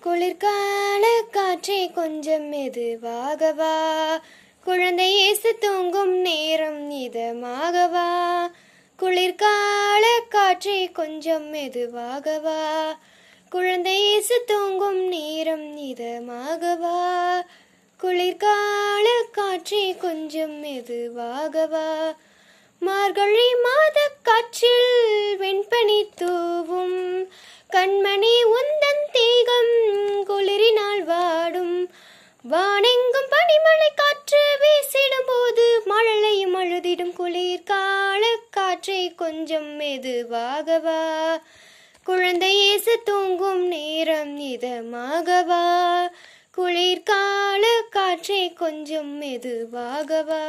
குளிர்கால காற்றே கொஞ்சம் மெதுவாகவா குழந்தை இயேசு தூங்கும் நேரம் இதமாகவா குளிர்கால காற்றே கொஞ்சம் மெதுவாகவா குழந்தை இயேசு தூங்கும் நேரம் இதமாகவா குளிர்கால காற்றே கொஞ்சம் மெதுவாகவா மார்கழி மாத காற்றில் வெண்பனி தூவும் கண்மணி உந்தன் தீகம் குளிரினால் வாடும் வானெங்கும் பனிமழை காற்று வீசிடும் போது மழலையும் அழுதிடும் குளிர் கால காற்றே கொஞ்சம் மெதுவாகவா குழந்தை இயேசு தூங்கும் நேரம் இதமாகவா குளிர்கால காற்றே கொஞ்சம் மெதுவாகவா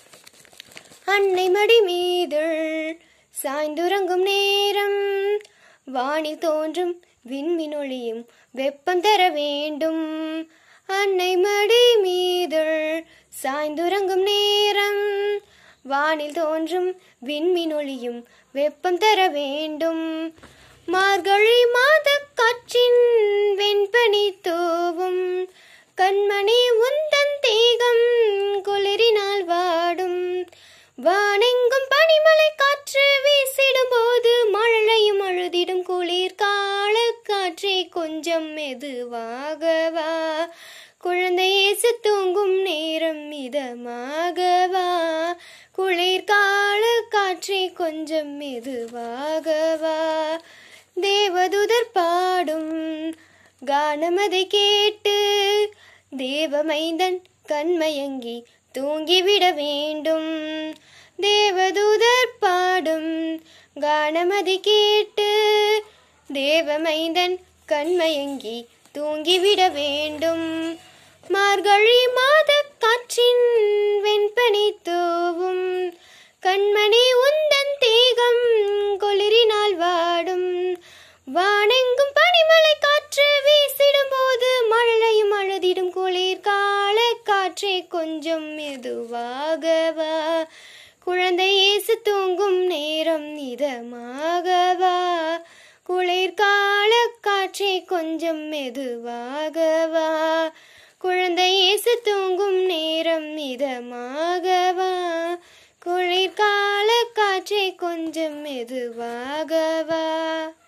அன்னை மடி மீதள் சாய்ந்துறங்கும் நேரம் வானில் தோன்றும் விண்மினொளியும் வெப்பம் தர வேண்டும் அன்னை மடி மீதள் சாய்ந்துறங்கும் நேரம் வானில் தோன்றும் விண்மினொளியும் வெப்பம் தர வேண்டும் மார்கழி மாத காற்றின் வெண்பனி தூவும் கண்மணி உந்தன் தீகம் குளிரினால் வாடும் வானெங்கும் பனிமலை காற்று வீசிடும் போது மழையும் அழுதிடும் குளிர் கால காற்றே கொஞ்சம் மெதுவாகவா குழந்தை இயேசு தூங்கும் நேரம் மிதமாகவா குளிர் கால காற்றே கொஞ்சம் மெதுவாகவா தேவதுதர் பாடும் கானமதை கேட்டு தேவமைந்தன் கண்மயங்கி தூங்கிவிட வேண்டும் தேவதூதர் பாடும் கானமதி கேட்டு தேவமைந்தன் கண்மயங்கி தூங்கிவிட வேண்டும் மார்கழி மாத காற்றின் வெண்பனி தூவும் கண்மணி உந்தன் தீகம் குளிரினால் வாடும் வானெங்கும் பனிமலை காற்று வீசிடும் போது மழையும் அழுதிடும் குளிர் கால காற்றே கொஞ்சம் மெதுவாகவா குழந்தை இயேசு தூங்கும் நேரம் இதமாகவா குளிர்கால காற்றே கொஞ்சம் மெதுவாகவா குழந்தை இயேசு தூங்கும் நேரம் இதமாகவா குளிர்கால காற்றே கொஞ்சம் மெதுவாகவா